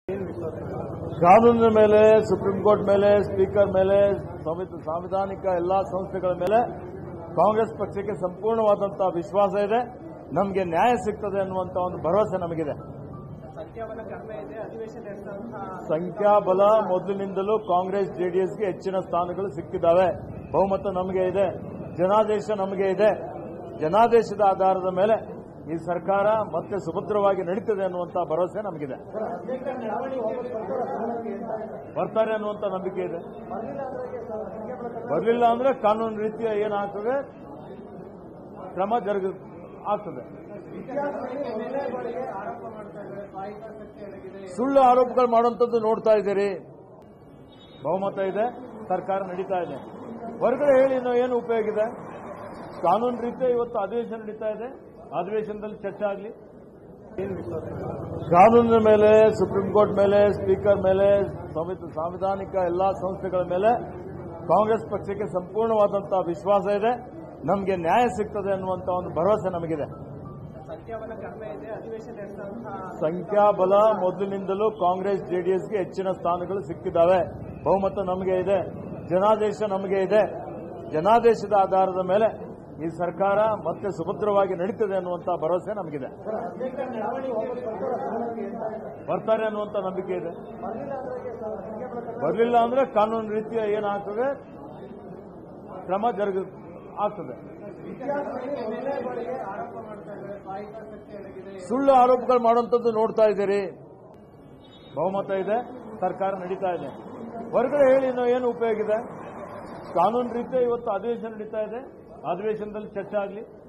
ಕಾನೂನಿನ ಮೇಲೆ supreme court ಮೇಲೆ ಸ್ಪೀಕರ್ ಮೇಲೆ ಸಂವಿಧ- ಸಾಂವಿಧಾನಿಕ ಎಲ್ಲಾ ಸಂಸ್ಥೆಗಳ ಮೇಲೆ ಕಾಂಗ್ರೆಸ್ ಪಕ್ಷಕ್ಕೆ ಸಂಪೂರ್ಣವಾದಂತಹ ವಿಶ್ವಾಸ ಇದೆ ನಮಗೆ ನ್ಯಾಯ ಸಿಗ್ತದೆ ಅನ್ನುವಂತ ಒಂದು ಭರವಸೆ ನಮಗಿದೆ ಸಂಖ್ಯಾಬಲ ಕಡಿಮೆ ಇದೆ ಅಧಿವೇಶನ ನಡೆಸುವಂತಹ ಸಂಖ್ಯಾಬಲ ಮೊದಲಿನಿಂದಲೂ ಕಾಂಗ್ರೆಸ್ ಜೆಡಿಎಸ್ಗೆ ಹೆಚ್ಚಿನ ಸ್ಥಾನಗಳು ಸಿಕ್ಕಿದ್ದಾವೆ ಬಹುಮತ ನಮಗೆ ಇದೆ ಜನಾದೇಶ ನಮಗೆ ಇದೆ ಜನಾದೇಶದ ಆಧಾರದ ಮೇಲೆ ಈ ಸರ್ಕಾರ ಮತ್ತೆ ಸುಭದ್ರವಾಗಿ ನಡೀತದೆ ಅನ್ನುವಂತ ಭರವಸೆ ನಮಗಿದೆ ಬರ್ತಾರೆ ಅನ್ನುವಂತ ನಂಬಿಕೆ ಇದೆ ಬರಲಿಲ್ಲ ಅಂದ್ರೆ ಕಾನೂನು ರೀತಿಯ ಏನಾಗ್ತದೆ ಕ್ರಮ ಜರುಗ ಆಗ್ತದೆ ಆರೋಪ ಮಾಡ್ತಾ ಇದ್ದಾರೆ ಕಾಯಿಕ ಶಕ್ತಿ ಅಡಗಿದೆ ಸುಳ್ಳು ಆರೋಪಗಳು ಮಾಡುವಂಥದ್ದು ನೋಡ್ತಾ ಇದ್ದೀರಿ ಬಹುಮತ ಇದೆ ಸರ್ಕಾರ ನಡೀತಾ ಇದೆ ಹೊರಗಡೆ ಹೇಳಿ ನಾವು ಏನು ಉಪಯೋಗ ಇದೆ ಕಾನೂನು ರೀತಿಯ ಇವತ್ತು ಅಧಿವೇಶನ ನಡೀತಾ ಇದೆ ಅಧಿವೇಶನದಲ್ಲಿ ಚರ್ಚೆ ಆಗಲಿ ಕಾನೂನಿನ ಮೇಲೆ ಸುಪ್ರೀಂ ಕೋರ್ಟ್ ಮೇಲೆ ಸ್ಪೀಕರ್ ಮೇಲೆ ಸಂವಿಧ- ಸಾಂವಿಧಾನಿಕ ಎಲ್ಲಾ ಸಂಸ್ಥೆಗಳ ಮೇಲೆ ಕಾಂಗ್ರೆಸ್ ಪಕ್ಷಕ್ಕೆ ಸಂಪೂರ್ಣವಾದಂತಹ ವಿಶ್ವಾಸ ಇದೆ ನಮಗೆ ನ್ಯಾಯ ಸಿಗ್ತದೆ ಅನ್ನುವಂತ ಒಂದು ಭರವಸೆ ನಮಗಿದೆ ಸಂಖ್ಯಾಬಲ ಕಡಿಮೆ ಇದೆ ಅಧಿವೇಶನ ನಡೆಸುವಂತಹ ಸಂಖ್ಯಾಬಲ ಮೊದಲಿನಿಂದಲೂ ಕಾಂಗ್ರೆಸ್ ಜೆಡಿಎಸ್ಗೆ ಹೆಚ್ಚಿನ ಸ್ಥಾನಗಳು ಸಿಕ್ಕಿದ್ದಾವೆ ಬಹುಮತ ನಮಗೆ ಇದೆ ಜನಾದೇಶ ನಮಗೆ ಇದೆ ಜನಾದೇಶದ ಆಧಾರದ ಮೇಲೆ ಈ ಸರ್ಕಾರ ಮತ್ತೆ ಸುಭದ್ರವಾಗಿ ನಡೀತದೆ ಅನ್ನುವಂತ ಭರವಸೆ ನಮಗಿದೆ ಬರ್ತಾರೆ ಅನ್ನುವಂತ ನಂಬಿಕೆ ಇದೆ ಬರಲಿಲ್ಲ ಅಂದ್ರೆ ಕಾನೂನು ರೀತಿಯ ಏನಾಗ್ತದೆ ಕ್ರಮ ಜರುಗ ಆಗ್ತದೆ ಆರೋಪ ಮಾಡ್ತಾ ಇದ್ದಾರೆ ಕಾಯಿಕ ಶಕ್ತಿ ಅಡಗಿದೆ ಸುಳ್ಳು ಆರೋಪಗಳು ಮಾಡುವಂಥದ್ದು ನೋಡ್ತಾ ಇದ್ದೀರಿ ಬಹುಮತ ಇದೆ ಸರ್ಕಾರ ನಡೀತಾ ಇದೆ ಹೊರಗಡೆ ಹೇಳಿ ನಾವು ಏನು ಉಪಯೋಗ ಇದೆ ಕಾನೂನು ರೀತಿಯ ಇವತ್ತು ಅಧಿವೇಶನ ನಡೀತಾ ಇದೆ ಅಧಿವೇಶನದಲ್ಲಿ ಚರ್ಚೆ ಆಗಲಿ